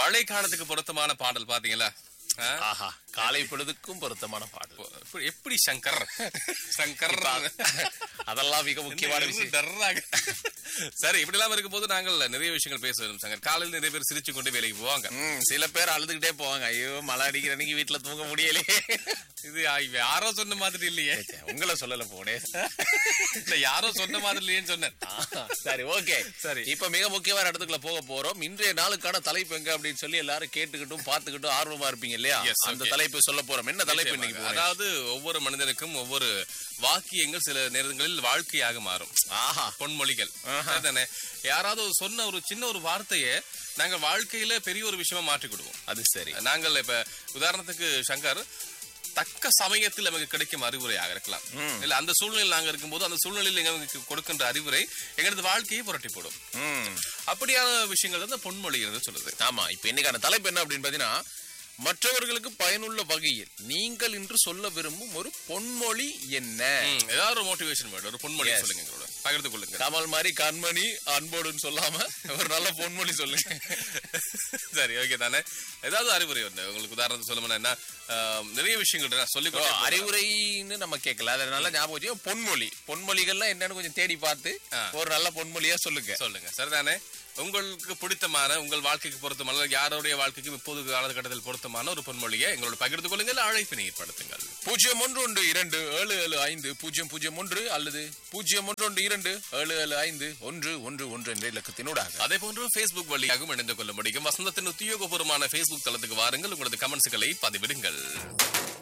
மழை காலத்துக்கு பொருத்தமான பாடல் பாத்தீங்களா ஆ? ஆஹா காலை பொழுதுக்கும் பொருத்தமான பாடல் எப்படி- எப்படி சங்கர் சங்கர் அதெல்லாம் மிக முக்கியமான விஷயம் டர்ராக. சரி இப்படி எல்லாம் இருக்கும்போது நாங்கள் நிறைய விஷயங்கள் பேச வேண்டும் சங்கர் காலையில் நிறைய பேர் சிரிச்சு கொண்டு வேலைக்கு போவாங்க ம், சில பேர் அழுதுகிட்டே போவாங்க ஐயோ மழை அடிக்கிற அன்னைக்கு வீட்டுல தூங்க முடியலையே இது ஆ, இவ யாரோ சொன்ன மாதிரி இல்லையே உங்களை சொல்லல போனே இல்ல யாரோ சொன்ன மாதிரி இல்லையேன்னு சொன்னேன் சரி ஓகே சரி. இப்ப மிக முக்கியமான இடத்துக்குள்ள போக போறோம் இன்றைய நாளுக்கான தலைப்பு எங்க அப்படின்னு சொல்லி எல்லாரும் கேட்டுக்கிட்டும் பாத்துக்கிட்டும் ஆர்வமா இருப்பீங்க இல்லையா Yes, அந்த okay. தலைப்பு சொல்ல போறோம் என்ன தலைப்பு இன்னைக்கு நிச்சயமாக. போறேன்? அதாவது ஒவ்வொரு மனிதனுக்கும் ஒவ்வொரு வாக்கியங்கள் சில நேரங்களில் வாழ்க்கையாக மாறும் ஆஹா பொன்மொழிகள் அதுதானே யாராவது ஒரு சொன்ன ஒரு சின்ன ஒரு வார்த்தையை நாங்க வாழ்க்கையில பெரிய ஒரு விஷயமா மாற்றி கொடுவோம் அது சரி நாங்கள் இப்ப உதாரணத்துக்கு சங்கர் தக்க சமயத்தில் நமக்கு கிடைக்கும் அறிவுரையாக இருக்கலாம் இல்ல அந்த சூழ்நிலையில் நாங்க இருக்கும்போது அந்த சூழ்நிலையில் எங்களுக்கு கொடுக்கின்ற அறிவுரை எங்களது வாழ்க்கையை புரட்டி போடும் ம் அப்படியான விஷயங்கள் வந்து பொன்மொழி என்று சொல்லுது ஆமா இப்ப இன்னைக்கான தலைப்பு என்ன அப்படின்னு பாத்தீங்கன்னா மற்றவர்களுக்கு பயனுள்ள வகையில் நீங்கள் இன்று சொல்ல விரும்பும் ஒரு பொன்மொழி என்ன ம், ஏதாவது ஒரு மோட்டிவேஷன் வேர்டு ஒரு பொன்மொழி Yes. சொல்லுங்க எங்களோட பகிர்ந்து கொள்ளுங்க கமல் மாதிரி கண்மணி அன்போடுன்னு சொல்லாம ஒரு நல்ல பொன்மொழி சொல்லுங்க சரி ஓகே தானே ஏதாவது அறிவுரை வந்து உங்களுக்கு உதாரணத்துக்கு சொல்லணும்னா என்ன ஆம், நிறைய விஷயங்கள் இருக்கு. நான் சொல்லிக் ஓ, கொண்டே போகலாம். அறிவுரைன்னு நம்ம கேட்கல அதனால ஞாபகம் வச்சுக்கோ பொன்மொழி பொன்மொழிகள்லாம் என்னன்னு கொஞ்சம் தேடி பார்த்து ஆ. ஒரு நல்ல பொன்மொழியா சொல்லுங்க சொல்லுங்க சரிதானே உங்களுக்கு பிடித்தமான உங்கள் வாழ்க்கைக்கு பொருத்தமான அல்லது யாருடைய வாழ்க்கைக்கும் இப்போது காலகட்டத்தில் பொருத்தமான ஒரு பொன்மொழியை எங்களோட பகிர்ந்து கொள்ளுங்கள் அழைப்பினை ஏற்படுத்துங்கள் பூஜ்ஜியம் ஒன்று ஒன்று இரண்டு ஏழு ஏழு ஐந்து பூஜ்ஜியம் பூஜ்ஜியம் ஒன்று அல்லது பூஜ்ஜியம் ஒன்று ஒன்று இரண்டு ஏழு ஏழு ஐந்து ஒன்று ஒன்று ஒன்று என்ற இலக்கத்தினூடாக அதே போன்று Facebook வழியாகவும் இணைந்து கொள்ள முடியும் வசந்தத்தின் உத்தியோகபூர்வமான Facebook தளத்துக்கு வாருங்கள் உங்களது கமெண்ட்ஸ்களை பதிவிடுங்கள்